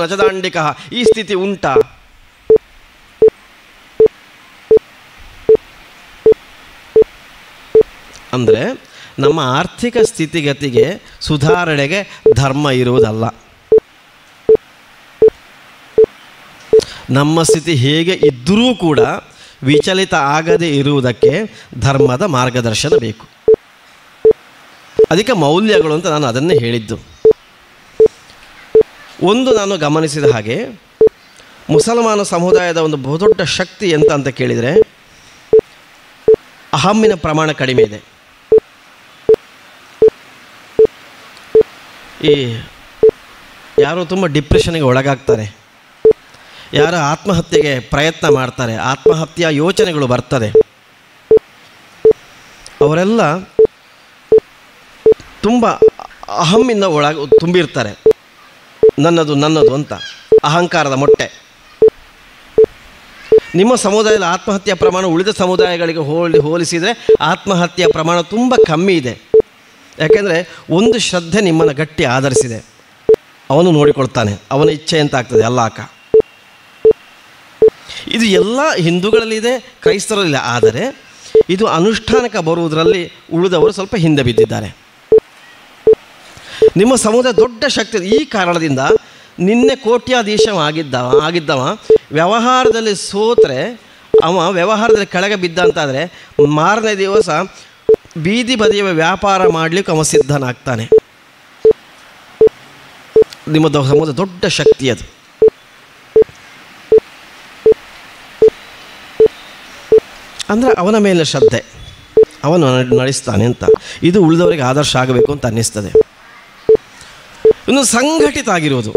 ನಚದಾಂಡಿಕ ಈ ಸ್ಥಿತಿ ಉಂಟಾ ಅಂದರೆ ನಮ್ಮ ಆರ್ಥಿಕ ಸ್ಥಿತಿಗತಿಗೆ ಸುಧಾರಣೆಗೆ ಧರ್ಮ ಇರುವುದಲ್ಲ ನಮ್ಮ ಸ್ಥಿತಿ ಹೇಗೆ ಇದ್ದರೂ ಕೂಡ ವಿಚಲಿತ ಆಗದೇ ಇರುವುದಕ್ಕೆ ಧರ್ಮದ ಮಾರ್ಗದರ್ಶನ ಬೇಕು ಅದಕ್ಕೆ ಮೌಲ್ಯಗಳು ಅಂತ ನಾನು ಅದನ್ನೇ ಹೇಳಿದ್ದು ಒಂದು ನಾನು ಗಮನಿಸಿದ ಹಾಗೆ ಮುಸಲ್ಮಾನ ಸಮುದಾಯದ ಒಂದು ಬಹುದೊಡ್ಡ ಶಕ್ತಿ ಎಂತ ಅಂತ ಕೇಳಿದರೆ ಅಹಮ್ಮಿನ ಪ್ರಮಾಣ ಕಡಿಮೆ ಇದೆ ಈ ಯಾರು ತುಂಬ ಡಿಪ್ರೆಷನ್ಗೆ ಒಳಗಾಗ್ತಾರೆ ಯಾರು ಆತ್ಮಹತ್ಯೆಗೆ ಪ್ರಯತ್ನ ಮಾಡ್ತಾರೆ ಆತ್ಮಹತ್ಯೆಯ ಯೋಚನೆಗಳು ಬರ್ತದೆ ಅವರೆಲ್ಲ ತುಂಬ ಅಹಮ್ಮಿಂದ ಒಳಗ ತುಂಬಿರ್ತಾರೆ ನನ್ನದು ನನ್ನದು ಅಂತ ಅಹಂಕಾರದ ಮೊಟ್ಟೆ ನಿಮ್ಮ ಸಮುದಾಯದ ಆತ್ಮಹತ್ಯೆಯ ಪ್ರಮಾಣ ಉಳಿದ ಸಮುದಾಯಗಳಿಗೆ ಹೋಲಿ ಹೋಲಿಸಿದರೆ ಆತ್ಮಹತ್ಯೆಯ ಪ್ರಮಾಣ ತುಂಬ ಕಮ್ಮಿ ಇದೆ ಯಾಕೆಂದರೆ ಒಂದು ಶ್ರದ್ಧೆ ನಿಮ್ಮನ್ನು ಗಟ್ಟಿ ಆಧರಿಸಿದೆ ಅವನು ನೋಡಿಕೊಳ್ತಾನೆ ಅವನ ಇಚ್ಛೆ ಅಂತ ಆಗ್ತದೆ ಎಲ್ಲ ಆಕ ಇದು ಎಲ್ಲ ಹಿಂದೂಗಳಲ್ಲಿದೆ ಕ್ರೈಸ್ತರಲ್ಲಿದೆ ಆದರೆ ಇದು ಅನುಷ್ಠಾನಕ್ಕೆ ಬರುವುದರಲ್ಲಿ ಉಳಿದವರು ಸ್ವಲ್ಪ ಹಿಂದೆ ಬಿದ್ದಿದ್ದಾರೆ ನಿಮ್ಮ ಸಮುದಾಯ ದೊಡ್ಡ ಶಕ್ತಿ ಇದೆ. ಈ ಕಾರಣದಿಂದ ನಿನ್ನೆ ಕೋಟ್ಯಾಧೀಶ ಆಗಿದ್ದವ ಆಗಿದ್ದವ ವ್ಯವಹಾರದಲ್ಲಿ ಸೋತ್ರೆ ಅವ ವ್ಯವಹಾರದಲ್ಲಿ ಕೆಳಗೆ ಬಿದ್ದ ಅಂತಾದರೆ ಮಾರನೇ ದಿವಸ ಬೀದಿ ಬದಿಯ ವ್ಯಾಪಾರ ಮಾಡಲಿಕ್ಕೆ ಅವ ಸಿದ್ಧನಾಗ್ತಾನೆ ನಿಮ್ಮ ದೊ- ಸಮುದಾಯ ದೊಡ್ಡ ಶಕ್ತಿ ಅದು ಅಂದರೆ ಅವನ ಮೇಲೆ ಶ್ರದ್ಧೆ ಅವನು ನಡೆ- ನಡೆಸ್ತಾನೆ ಅಂತ ಇದು ಉಳಿದವರಿಗೆ ಆದರ್ಶ ಆಗಬೇಕು ಅಂತ ಅನ್ನಿಸ್ತದೆ ಇನ್ನು ಸಂಘಟಿತ ಆಗಿರುವುದು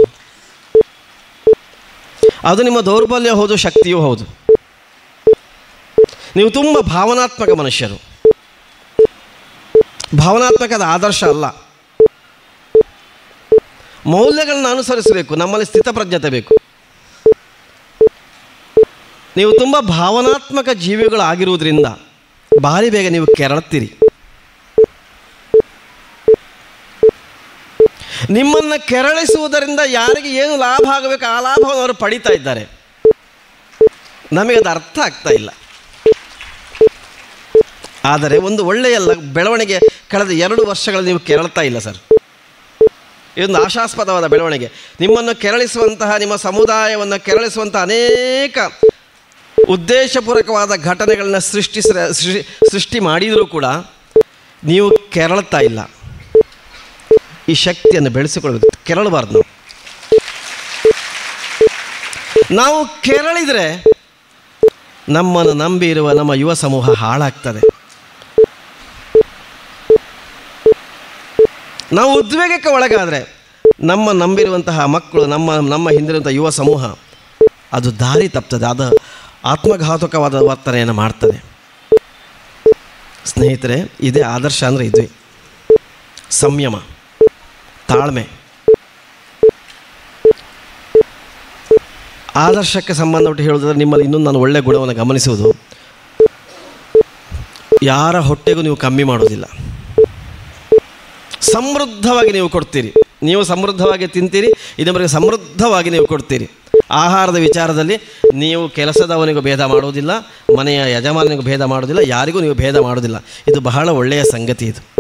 ಅದು ನಿಮ್ಮ ದೌರ್ಬಲ್ಯ ಹೌದು ಶಕ್ತಿಯೂ ಹೌದು ನೀವು ತುಂಬ ಭಾವನಾತ್ಮಕ ಮನುಷ್ಯರು ಭಾವನಾತ್ಮಕದ ಆದರ್ಶ ಅಲ್ಲ ಮೌಲ್ಯಗಳನ್ನ ಅನುಸರಿಸಬೇಕು ನಮ್ಮಲ್ಲಿ ಸ್ಥಿತಪ್ರಜ್ಞತೆ ಬೇಕು ನೀವು ತುಂಬ ಭಾವನಾತ್ಮಕ ಜೀವಿಗಳು ಆಗಿರುವುದರಿಂದ ಭಾರಿ ಬೇಗ ನೀವು ಕೆರಳ್ತೀರಿ ನಿಮ್ಮನ್ನು ಕೆರಳಿಸುವುದರಿಂದ ಯಾರಿಗೆ ಏನು ಲಾಭ ಆಗಬೇಕು ಆ ಲಾಭವನ್ನು ಅವರು ಪಡಿತಾ ಇದ್ದಾರೆ ನಮಗೆ ಅದು ಅರ್ಥ ಆಗ್ತಾ ಇಲ್ಲ ಆದರೆ ಒಂದು ಒಳ್ಳೆಯ ಲ- ಬೆಳವಣಿಗೆ ಕಳೆದ ಎರಡು ವರ್ಷಗಳಲ್ಲಿ ನೀವು ಕೆರಳ್ತಾ ಇಲ್ಲ ಸರ್ ಇದೊಂದು ಆಶಾಸ್ಪದವಾದ ಬೆಳವಣಿಗೆ ನಿಮ್ಮನ್ನು ಕೆರಳಿಸುವಂತಹ ನಿಮ್ಮ ಸಮುದಾಯವನ್ನು ಕೆರಳಿಸುವಂತಹ ಅನೇಕ ಉದ್ದೇಶಪೂರ್ವಕವಾದ ಘಟನೆಗಳನ್ನ ಸೃಷ್ಟಿಸ ಸೃಷ್ಟಿ- ಸೃಷ್ಟಿ ಮಾಡಿದರೂ ಕೂಡ ನೀವು ಕೆರಳ್ತಾ ಇಲ್ಲ ಈ ಶಕ್ತಿಯನ್ನು ಬೆಳೆಸಿಕೊಳ್ಬೇಕು ಕೆರಳಬಾರ್ದು ನಾವು ನಾವು ಕೆರಳಿದರೆ ನಮ್ಮನ್ನು ನಂಬಿರುವ ನಮ್ಮ ಯುವ ಸಮೂಹ ಹಾಳಾಗ್ತದೆ ನಾವು ಉದ್ವೇಗಕ್ಕೆ ಒಳಗಾದರೆ ನಮ್ಮ ನಂಬಿರುವಂತಹ ಮಕ್ಕಳು ನಮ್ಮ ನಮ್ಮ ಹಿಂದಿರುವಂಥ ಯುವ ಸಮೂಹ ಅದು ದಾರಿ ತಪ್ತದೆ ಅದು ಆತ್ಮಘಾತಕವಾದ ವರ್ತನೆಯನ್ನು ಮಾಡ್ತದೆ ಸ್ನೇಹಿತರೆ ಇದೇ ಆದರ್ಶ ಅಂದರೆ ಇದುವೇ ಸಂಯಮ ತಾಳ್ಮೆ ಆದರ್ಶಕ್ಕೆ ಸಂಬಂಧಪಟ್ಟು ಹೇಳೋದಾದ್ರೆ ನಿಮ್ಮಲ್ಲಿ ಇನ್ನೊಂದು ನಾನು ಒಳ್ಳೆಯ ಗುಣವನ್ನು ಗಮನಿಸುವುದು ಯಾರ ಹೊಟ್ಟೆಗೂ ನೀವು ಕಮ್ಮಿ ಮಾಡೋದಿಲ್ಲ ಸಮೃದ್ಧವಾಗಿ ನೀವು ಕೊಡ್ತೀರಿ ನೀವು ಸಮೃದ್ಧವಾಗಿ ತಿಂತೀರಿ ಇನ್ನೊಬ್ಬರಿಗೆ ಸಮೃದ್ಧವಾಗಿ ನೀವು ಕೊಡ್ತೀರಿ ಆಹಾರದ ವಿಚಾರದಲ್ಲಿ ನೀವು ಕೆಲಸದವನಿಗೂ ಭೇದ ಮಾಡುವುದಿಲ್ಲ ಮನೆಯ ಯಜಮಾನನಿಗೂ ಭೇದ ಮಾಡುವುದಿಲ್ಲ ಯಾರಿಗೂ ನೀವು ಭೇದ ಮಾಡುವುದಿಲ್ಲ ಇದು ಬಹಳ ಒಳ್ಳೆಯ ಸಂಗತಿ ಇದು